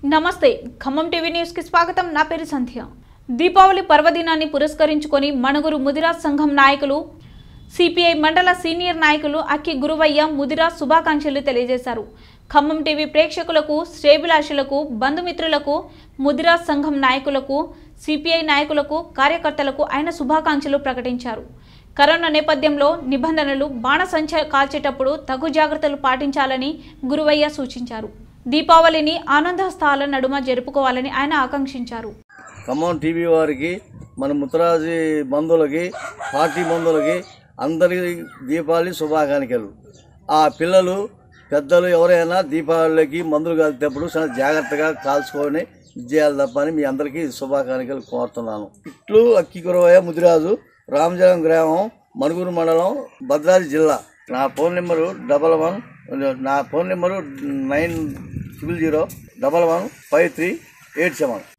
నమస్తే Khammam TV news కి స్వాగతం నా పేరు సంధ్య దీపావళి పర్వదినాన్ని పురస్కరించుకొని మణుగురు ముదిరాజ్ సంఘం నాయకులు సిపిఐ మండల సీనియర్ నాయకులు అక్కి గురువయ్య ముదిరాజ్ శుభాకాంక్షలు తెలియజేశారు ఖమ్మం టీవీ ప్రేక్షకులకు శ్రేభిలాషులకు బంధుమిత్రులకు ముదిరాజ్ సంఘం నాయకులకు సిపిఐ నాయకులకు కార్యకర్తలకు ఆయన శుభాకాంక్షలు ప్రకటించారు కరోనా నేపథ్యంలో నిబంధనలు బాణసంచ కాల్చేటప్పుడు తగు జాగ్రత్తలు పాటించాలని గురువయ్య సూచించారు దీపావళిని ఆనందోత్సాహాల నడుమ జరుపుకోవాలని ఆయన ఆకాంక్షించారు ఖమ్మం టీవీ వారికి మన ముత్తరాజు బంధువులకి పార్టీ బంధువులకి అందరికి దీపావళి శుభాకాంక్షలు ఆ పిల్లలు పెద్దలు ఎవరైనా దీపావళికి మందులు కలిసేటప్పుడు చాలా జాగ్రత్తగా కాల్చుకొని ఇది చేయాలి తప్ప అని మీ అందరికీ శుభాకాంక్షలు కోరుతున్నాను ఇట్లు అక్కి కురవయ్య ముదిరాజు రామజలం గ్రామం మణుగురు మండలం భద్రాద్రి జిల్లా నా ఫోన్ నెంబరు డబల్ వన్ నా phone number nine triple zero double one five three eight seven